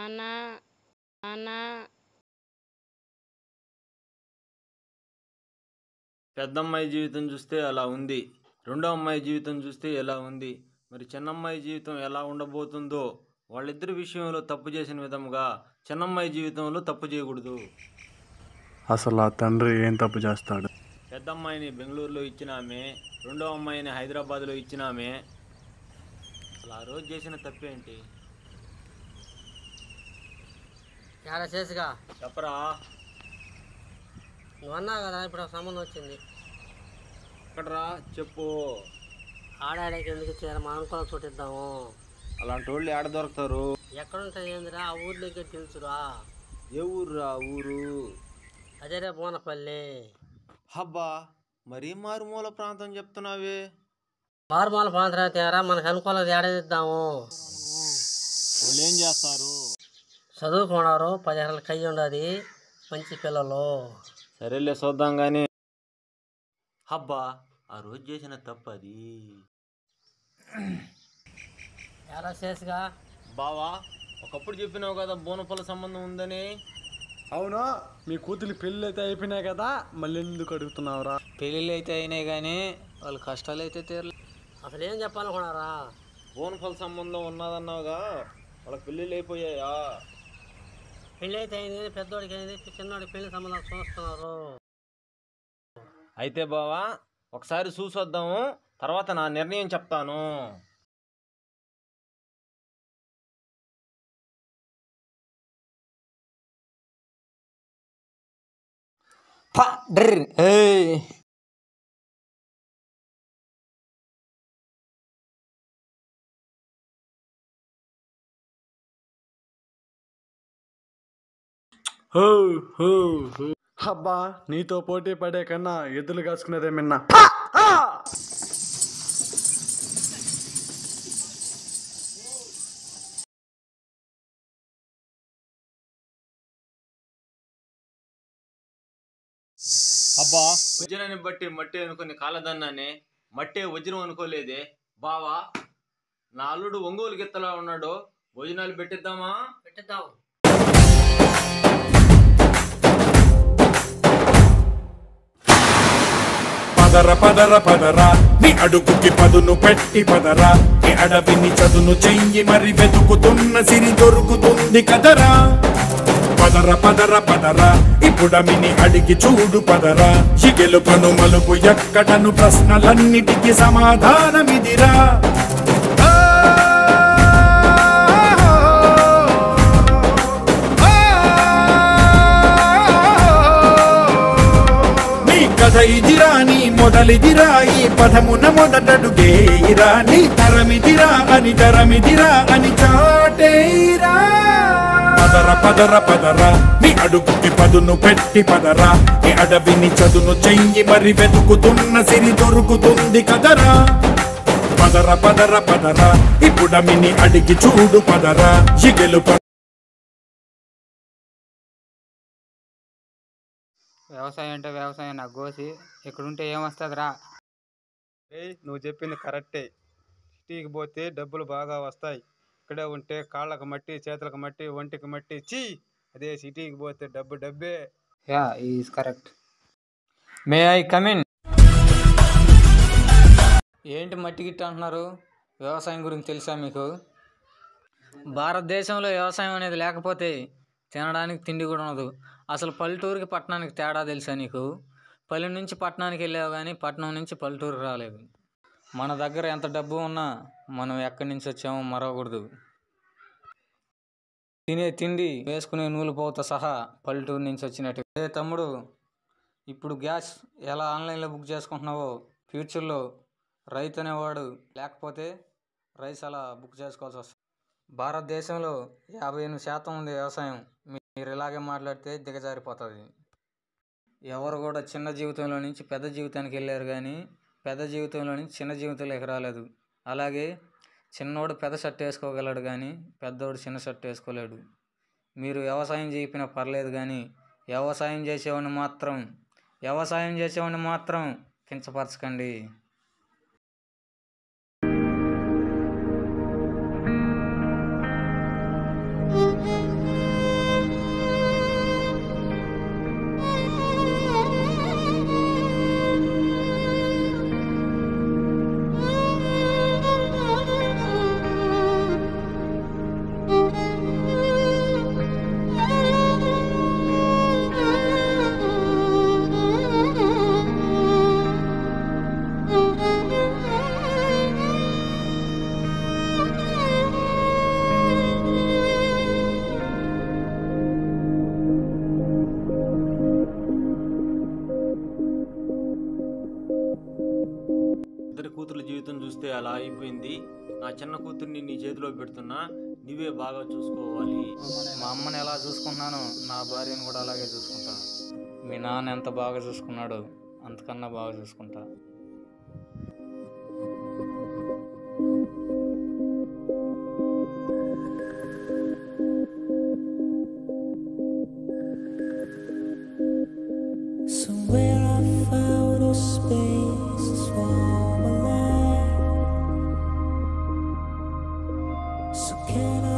నాన్న నాన్న పెద్దమ్మాయి జీవితం చూస్తే అలా ఉంది రెండో అమ్మాయి జీవితం చూస్తే ఎలా ఉంది మరి చిన్నమ్మాయి జీవితం ఎలా ఉండబోతుందో వాళ్ళిద్దరి విషయంలో తప్పు చేసిన విధముగా చిన్నమ్మాయి జీవితంలో తప్పు చేయకూడదు అసలు ఆ తండ్రి ఏం తప్పు చేస్తాడు పెద్ద అమ్మాయిని బెంగళూరులో ఇచ్చినామే రెండో అమ్మాయిని హైదరాబాద్లో ఇచ్చినామే అసలు ఆ రోజు చేసిన తప్పేంటి ఎలా చేసుగా చెప్పరా నువ్వు అన్నావు కదా ఇప్పుడు ఒక సంబంధం వచ్చింది ఎక్కడరా చెప్పు ఆడాడికి ఎందుకు ఇచ్చారు మా అనుకూల చూటిద్దాము అలాంటి వాళ్ళు ఏడ దొరుకుతారు ఎక్కడుంటుంది ఏందిరా ఆ ఊర్లోకి తెలుసురా ఏ ఊరురా ఊరు అదేరే బోనపల్లి హబ్బా మరీ మారుమూల ప్రాంతం చెప్తున్నావే మారుమూల ప్రాంతం తేరా మనకు అనుకూలంగా ఏడాదిద్దాము వాళ్ళు ఏం చేస్తారు చదువుకున్నారు పదిహేను కయ్యి ఉండదు మంచి పిల్లలు సరేలే చూద్దాం కానీ హబ్బా ఆ రోజు చేసిన తప్పు అది ఎలా చేసుగా బావా ఒకప్పుడు చెప్పినావు కదా బోనపల్ల సంబంధం ఉందని అవునా మీ కూతురి పెళ్ళి అయితే అయిపోయినాయి కదా మళ్ళీ ఎందుకు అడుగుతున్నావురా పెళ్ళిళ్ళు అయితే అయినాయి కానీ వాళ్ళ కష్టాలు అయితే తీరలేదు అసలు ఏం చెప్పాలనుకున్నారా బోనపల్ల సంబంధం ఉన్నదన్నావుగా వాళ్ళ పెళ్ళిళ్ళు అయిపోయాయా పెళ్ళి అయితే అయింది పెద్దోడికి అయింది చిన్నోడికి పెళ్లి సంబంధాలు చూస్తున్నారు అయితే బావా ఒకసారి చూసొద్దాము తర్వాత నా నిర్ణయం చెప్తాను ఏయ్ హో హో హో. అబ్బా నీతో పోటీ పడే కన్నా ఎద్దులు కాసుకునేదే మిన్న అబ్బా వజ్రాన్ని బట్టి మట్టి అనుకుని కాలదన్నానే మట్టే వజ్రం అనుకోలేదే బావా నా అల్లుడు ఒంగోలు గిత్తలా ఉన్నాడు భోజనాలు పెట్టిద్దామా పెట్టిద్దాం పదర పదర పదరా నీ అడుగుకి పదును పెట్టి పదరా నీ అడవిని చదును చెయ్యి మరి వెతుకుతున్న సిరి దొరుకుతుంది కదరా పదర పదర పదరా ఇప్పుడమిని అడిగి చూడు పదరా ఈ గెలుపను మలుపు ఎక్కడను ప్రశ్నలన్నిటికీ సమాధానమిదిరా ఆ, నీ కథ ఇదిరా నీ మొదలిదిరా ఈ పదమున మొదటడుగేయిరా నీ తరమిదిరా అని తరమిదిరా అని చాటేరా పదర పదర పదరా నీ అడుగుకి పదును పెట్టి పదరా నీ అడవిని చదును చెయ్యి మరి వెతుకుతున్న సిరి దొరుకుతుంది కదరా పదర పదర పదరా ఇప్పుడమిని అడిగి చూడు పదరా ఈ గెలుప వ్యవసాయం అంటే వ్యవసాయం నాకు గోసి ఇక్కడుంటే ఏమొస్తుందిరా ఏయ్ నువ్వు చెప్పింది కరెక్టే సిటీకి పోతే డబ్బులు బాగా వస్తాయి ఇక్కడే ఉంటే కాళ్ళకు మట్టి చేతులకు మట్టి ఒంటికి మట్టి చీ అదే సిటీకి పోతే డబ్బు డబ్బే యా is correct may I come in ఏంటి మట్టి గిట్ట అంటున్నారు వ్యవసాయం గురించి తెలుసా మీకు భారతదేశంలో వ్యవసాయం అనేది లేకపోతే తినడానికి తిండి కూడా ఉండదు అసలు పల్లెటూరుకి పట్టణానికి తేడా తెలుసా నీకు పల్లె నుంచి పట్టణానికి వెళ్ళావు కానీ పట్టణం నుంచి పల్లెటూరు రాలేదు మన దగ్గర ఎంత డబ్బు ఉన్నా మనం ఎక్కడి నుంచి వచ్చామో మరవకూడదు తినే తిండి వేసుకునే నూలు పోత సహా పల్లెటూరు నుంచి వచ్చినట్టు ఏ తమ్ముడు ఇప్పుడు గ్యాస్ ఎలా ఆన్లైన్లో బుక్ చేసుకుంటున్నావో ఫ్యూచర్లో రైతు అనేవాడు లేకపోతే రైస్ అలా బుక్ చేసుకోవాల్సి వస్తుంది భారతదేశంలో యాభై ఎనిమిది శాతం ఉంది వ్యవసాయం మీరు ఇలాగే మాట్లాడితే దిగజారిపోతుంది ఎవరు కూడా చిన్న జీవితంలో నుంచి పెద్ద జీవితానికి వెళ్ళారు కానీ పెద్ద జీవితంలో నుంచి చిన్న జీవితంలోకి రాలేదు అలాగే చిన్నోడు పెద్ద షర్ట్ వేసుకోగలడు కానీ పెద్దోడు చిన్న షర్ట్ వేసుకోలేడు మీరు వ్యవసాయం చేయకపోయినా పర్లేదు కానీ వ్యవసాయం చేసేవాడిని మాత్రం వ్యవసాయం చేసేవాడిని మాత్రం కించపరచకండి Thank you. అలా అయిపోయింది నా చిన్న కూతుర్ని నీ చేతిలో పెడుతున్నా నువ్వే బాగా చూసుకోవాలి మా అమ్మని ఎలా చూసుకుంటున్నానో నా భార్యను కూడా అలాగే చూసుకుంటా మీ నాన్న ఎంత బాగా చూసుకున్నాడో అంతకన్నా బాగా చూసుకుంటా Somewhere I found a space for my life. So can I